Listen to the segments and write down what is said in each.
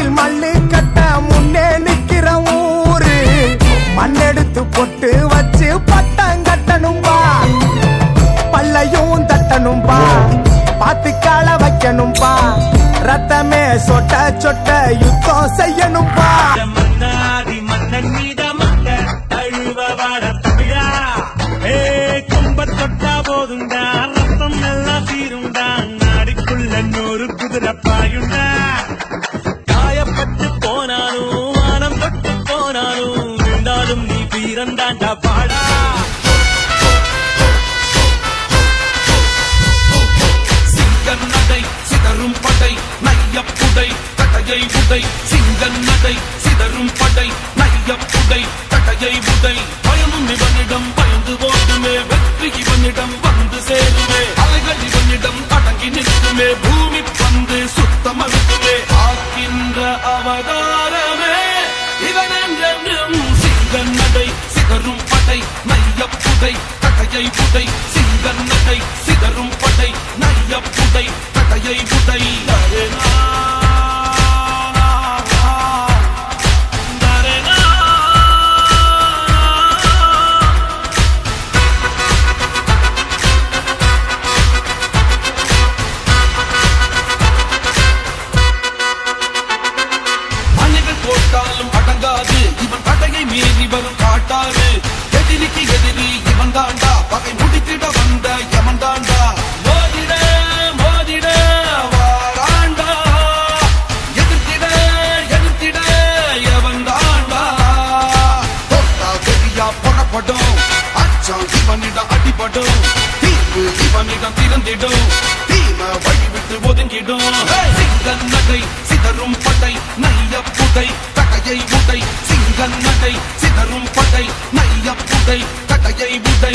நாட்டில் மல்லு கட்ட முன்னே நிக்கிற ஊரு மண்ணெடுத்து பொட்டு வச்சு பட்டம் கட்டணும்பா பல்லையும் தட்டணும்பா பாத்து கால வைக்கணும்பா ரத்தமே சொட்ட சொட்ட யுத்தம் செய்யணும்பா மன்னாதி மன்னன் மீத மக்க தழுவ வாட தமிழா ஏ கும்ப தொட்டா போதுண்டா ரத்தம் எல்லாம் தீருண்டா நாடிக்குள்ள நூறு குதிரை பாயுண்டா காயப்பட்டு போனாலும் வானம் தொட்டு போனாலும் விழுந்தாலும் நீ வீரந்தாண்டா பாடா சிங்கன் நடை சிதறும் படை நையப்புடை கட்டையை உடை சிங்கன் நடை சிதறும் படை நையப்புடை கட்டையை உடை பயமும் இவனிடம் பயந்து ஓடுமே வெற்றி இவனிடம் வந்து சேருமே அலைகள் இவனிடம் அடங்கி நிற்குமே பூமி பந்து சுத்தம் அழுத்துமே ஆக்கின்ற அவதாரமே இவன் என்றென்றும் சிங்கன் நடை சிதறும் படை நையப்புடை கட்டையை உடை சிங்கன் நடை சிதறும் படை நையப்புடை கட்டையை உடை தரேனா, தரேனா. அணைகள் போட்டாலும் அடங்காது இவன் தடையை மீறி வரும் காட்டாறு எதிரிக்கு எதிரி இவன் தாண்டா பகை முடித்திட வந்த எவன் தாண்டா மோதிட மோதிட வாராண்டா எதிர்த்திட எதிர்த்திட எவன் தாண்டா தொட்டா தெரியா புறப்படும் அச்சம் இவனிடம் அடிபடும் தீர்வு இவனிடம் திறந்திடும் தீம வழி விட்டு ஒதுங்கிடும் சிங்கன் நகை சிதறும் படை நைய புடை கட்டையை உடை சிங்கன் நகை சிதறும் படை நைய புடை கட்டையை உடை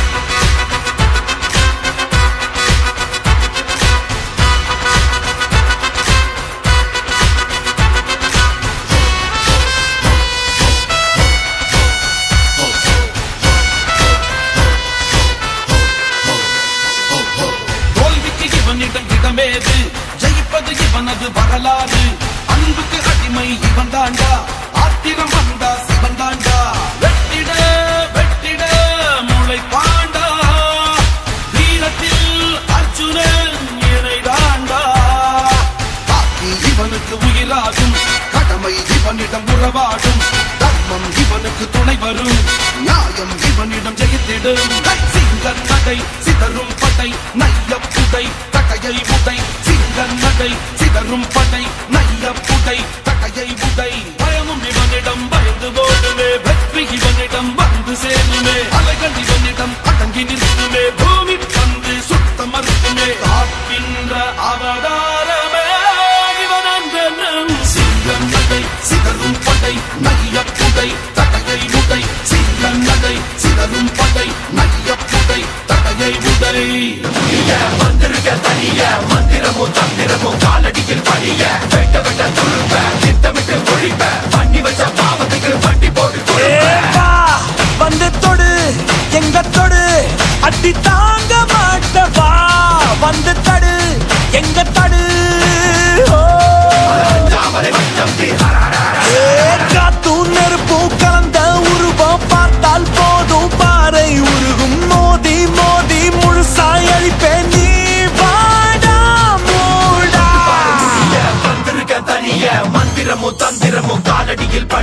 தோல்விக்கு இவனிடம் இடமேது ஜெயிப்பது இவனது வரலாறு அன்புக்கு அடிமை இவன் தாண்டா ஆத்திரம் வந்தா சிவன் தாண்டா வெட்டிட வெட்டிட முளை பாண்டா வீரத்தில் அர்ஜுனன் இணை தாண்டா காக்கி இவனுக்கு உயிராகும் கடமை இவனிடம் உறவாடும் தர்மம் இவனுக்கு துணை வரும் நியாயம் இவனிடம் ஜெயித்திடும் சிங்கன் நடை சிதறும் படை நைய புடை தட்டையை உடை சிங்கன் நடை சிதறும் படை நைய புடை தட்டையை உடை பயமும் இவனிடம் பயந்து ஓடுமே வெற்றி இவனிடம் வந்து சேருமே அலைகள் இவனிடம் அடங்கி நிற்குமே பூமி பந்து சுத்த மறுக்குமே காக்கின்ற அவதாரமே இவன் அன்றனும் சிங்கம் நடை சிதறும் படை நைய புடை தட்டையை உடை சிங்கம் நடை சிதறும் படை நைய புடை தட்டையை உடை வந்திருக்க தனிய மந்திரமும் தந்திரமும் காலடியில் பணிய வெட்ட வெட்ட துருப்ப திட்டமிட்டு ஒழிப்ப பண்ணி வச்ச பாவத்துக்கு வண்டி போட்டு கொடுப்ப ஏப்பா, வந்து தொடு எங்க தொடு அடி தாங்க மாட்டவா வந்து தடு எங்க தடு ஓ. தாமரை வட்டம் தீ ஏ, காத்தும் நெருப்பும் கலந்த உருவம் பார்த்தால் போதும் பாறை உருகும் மோதி மோதி முழுசாய் அழிப்பேன் நீ வாடா மூடா வந்திருக்க தனிய மந்திரமும் தந்திரமும் காலடியில்